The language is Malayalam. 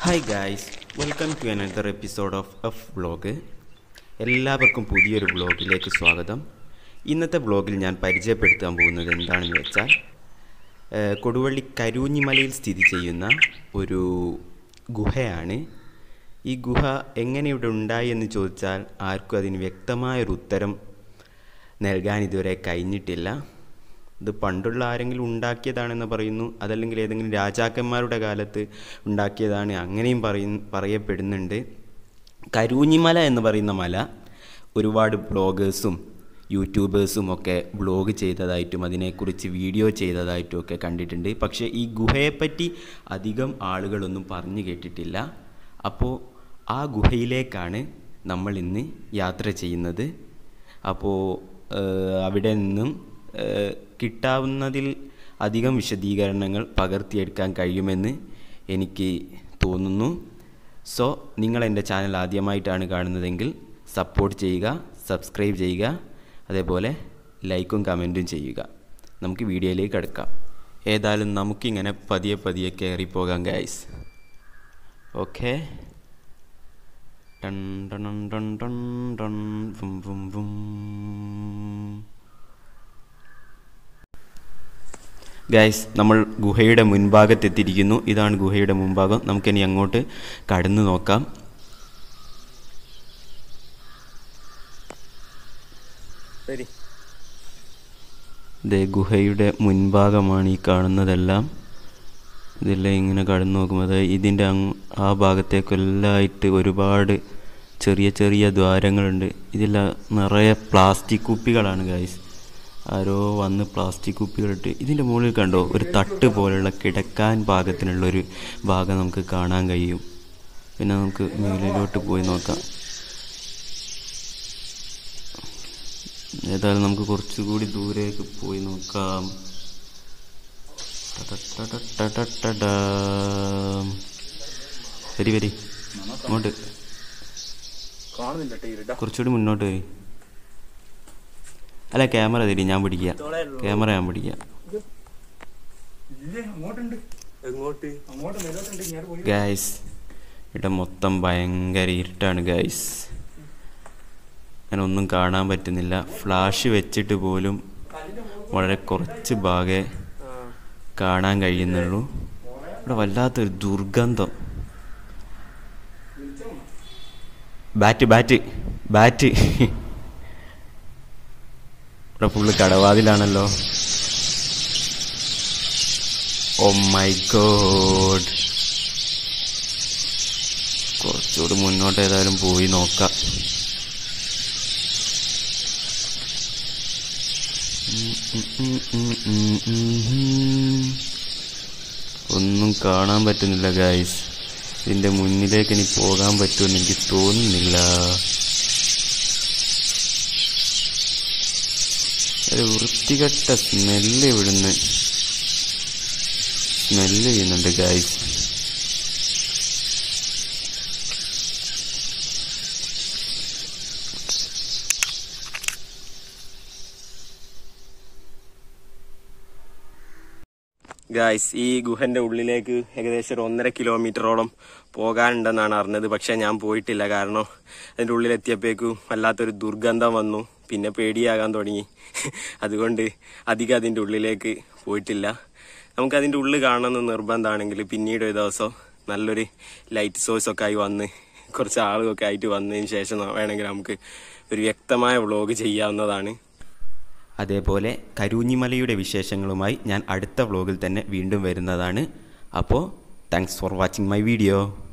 Hi guys welcome to another episode of F vlog എല്ലാവർക്കും പുതിയൊരു വ്ളോഗിലേക്ക് സ്വാഗതം ഇന്നത്തെ വ്ളോഗിൽ ഞാൻ പരിചയപ്പെടുത്താൻ പോകുന്നത് എന്താണെന്ന് വെച്ചാൽ ഏഹ്, കൊടുവള്ളി കരൂഞ്ഞിമലയിൽ സ്ഥിതി ചെയ്യുന്ന ഒരു ഗുഹയാണ് ഈ ഗുഹ എങ്ങനെ ഇവിടെ ഉണ്ടായി എന്ന് ചോദിച്ചാൽ ആർക്കും അതിന് വ്യക്തമായൊരു ഉത്തരം നൽകാൻ ഇതുവരെ കഴിഞ്ഞിട്ടില്ല ഇത് പണ്ടുള്ള ആരെങ്കിലും ഉണ്ടാക്കിയതാണെന്ന് പറയുന്നു അതല്ലെങ്കിൽ ഏതെങ്കിലും രാജാക്കന്മാരുടെ കാലത്ത് ഉണ്ടാക്കിയതാണ് അങ്ങനെയും പറയുന്ന പറയപ്പെടുന്നുണ്ട് കരൂഞ്ഞിമല എന്ന് പറയുന്ന മല ഒരുപാട് ബ്ലോഗേഴ്സും യൂട്യൂബേഴ്സും ഒക്കെ ബ്ലോഗ് ചെയ്തതായിട്ടും അതിനെക്കുറിച്ച് വീഡിയോ ചെയ്തതായിട്ടും ഒക്കെ കണ്ടിട്ടുണ്ട് പക്ഷേ ഈ ഗുഹയെപ്പറ്റി അധികം ആളുകളൊന്നും പറഞ്ഞു കേട്ടിട്ടില്ല അപ്പോൾ ആ ഗുഹയിലേക്കാണ് നമ്മൾ ഇന്ന് യാത്ര ചെയ്യുന്നത് അപ്പോൾ ഏഹ്, അവിടെ നിന്നും ഏഹ്, കിട്ടാവുന്നതിൽ അധികം വിശദീകരണങ്ങൾ പകർത്തിയെടുക്കാൻ കഴിയുമെന്ന് എനിക്ക് തോന്നുന്നു സോ നിങ്ങൾ എൻ്റെ ചാനൽ ആദ്യമായിട്ടാണ് കാണുന്നതെങ്കിൽ സപ്പോർട്ട് ചെയ്യുക സബ്സ്ക്രൈബ് ചെയ്യുക അതേപോലെ ലൈക്കും കമൻറ്റും ചെയ്യുക നമുക്ക് വീഡിയോയിലേക്ക് കിടക്കാം ഏതായാലും നമുക്കിങ്ങനെ പതിയെ പതിയെ കയറിപ്പോകാം ഗൈസ് ഓക്കെ ടൺ ടൺ ടൺ ടൺ ടൺ വും വും വും ഗൈസ് നമ്മൾ ഗുഹയുടെ മുൻഭാഗത്തെത്തിയിരിക്കുന്നു ഇതാണ് ഗുഹയുടെ മുൻഭാഗം നമുക്കിനി അങ്ങോട്ട് കടന്നു നോക്കാം ശരി ദേ ഗുഹയുടെ മുൻഭാഗമാണ് ഈ കാണുന്നതെല്ലാം ഇതെല്ലാം ഇങ്ങനെ കടന്നു നോക്കുമ്പോൾ അതായത് ഇതിൻ്റെ അങ്ങ് ആ ഭാഗത്തേക്കെല്ലാമായിട്ട് ഒരുപാട് ചെറിയ ചെറിയ ദ്വാരങ്ങളുണ്ട് ഇതെല്ലാം നിറയെ പ്ലാസ്റ്റിക് കുപ്പികളാണ് ഗൈസ് ആരോ വന്ന് പ്ലാസ്റ്റിക് കുപ്പികളിട്ട് ഇതിൻ്റെ മുകളിൽ കണ്ടോ ഒരു തട്ട് പോലുള്ള കിടക്കാൻ പാകത്തിനുള്ളൊരു ഭാഗം നമുക്ക് കാണാൻ കഴിയും പിന്നെ നമുക്ക് മുകളിലോട്ട് പോയി നോക്കാം ഏതായാലും നമുക്ക് കുറച്ചുകൂടി ദൂരേക്ക് പോയി നോക്കാം ടടടടടടടടാം. വരി വരി അങ്ങോട്ട് കാണുന്നില്ല ഇരുട്ടാ കുറച്ചുകൂടി മുന്നോട്ട് വരി അല്ല ക്യാമറ തരി ഞാൻ പിടിക്കാം ക്യാമറ ഞാൻ പിടിക്കാം ഇല്ലേ അങ്ങോട്ടുണ്ട് എങ്ങോട്ട് അങ്ങോട്ട് മേലോട്ടുണ്ട് ഞാൻ പോയി ഗൈസ് ഇവിടെ മൊത്തം ഭയങ്കര ഇരുട്ടാണ് ഗൈസ് അങ്ങനെ ഒന്നും കാണാൻ പറ്റുന്നില്ല ഫ്ലാഷ് വെച്ചിട്ട് പോലും വളരെ കുറച്ച് ഭാഗേ കാണാൻ കഴിയുന്നുള്ളൂ ഇവിടെ വല്ലാത്തൊരു ദുർഗന്ധം ബാറ്റ് ബാറ്റ് ബാറ്റ് ഇവിടെ ഫുള്ള് കടവാതിലാണല്ലോ ഓ മൈ ഗോഡ് കുറച്ചുകൂടി മുന്നോട്ട് ഏതായാലും പോയി നോക്കാം ഉം, ഉം, ഉം, ഉം, ഉം, ഉം, ഉം. ഒന്നും കാണാൻ പറ്റുന്നില്ല ഗായ്സ് ഇതിന്റെ മുന്നിലേക്ക് ഇനി പോകാൻ പറ്റുമെന്ന് എനിക്ക് തോന്നുന്നില്ല ഒരു വൃത്തികെട്ട സ്മെല്ല് ഇവിടുന്ന് സ്മെല്ല് ചെയ്യുന്നുണ്ട് ഗായ്സ് ഗായ്സ് ഈ ഗുഹന്റെ ഉള്ളിലേക്ക് ഏകദേശം ഒരു ഒന്നര കിലോമീറ്ററോളം പോകാനുണ്ടെന്നാണ് അറിഞ്ഞത് പക്ഷെ ഞാൻ പോയിട്ടില്ല കാരണം അതിന്റെ ഉള്ളിലെത്തിയപ്പോഴേക്കും വല്ലാത്തൊരു ദുർഗന്ധം വന്നു പിന്നെ പേടിയാകാൻ തുടങ്ങി അതുകൊണ്ട് അധികം അതിന്റെ ഉള്ളിലേക്ക് പോയിട്ടില്ല നമുക്ക് അതിന്റെ ഉള്ളിൽ കാണണമെന്ന് നിർബന്ധമാണെങ്കിൽ പിന്നീട് ഒരു ദിവസം നല്ലൊരു ലൈറ്റ് സോഴ്സ് ഒക്കെ ആയി വന്ന് കുറച്ച് ആളുകളൊക്കെ ആയിട്ട് വന്നതിന് ശേഷം വേണമെങ്കിൽ നമുക്ക് ഒരു വ്യക്തമായ വ്ളോഗ് ചെയ്യാവുന്നതാണ് അതേപോലെ കരൂഞ്ഞിമലയുടെ വിശേഷങ്ങളുമായി ഞാൻ അടുത്ത വ്ലോഗിൽ തന്നെ വീണ്ടും വരുന്നതാണ് അപ്പോൾ thanks for watching my video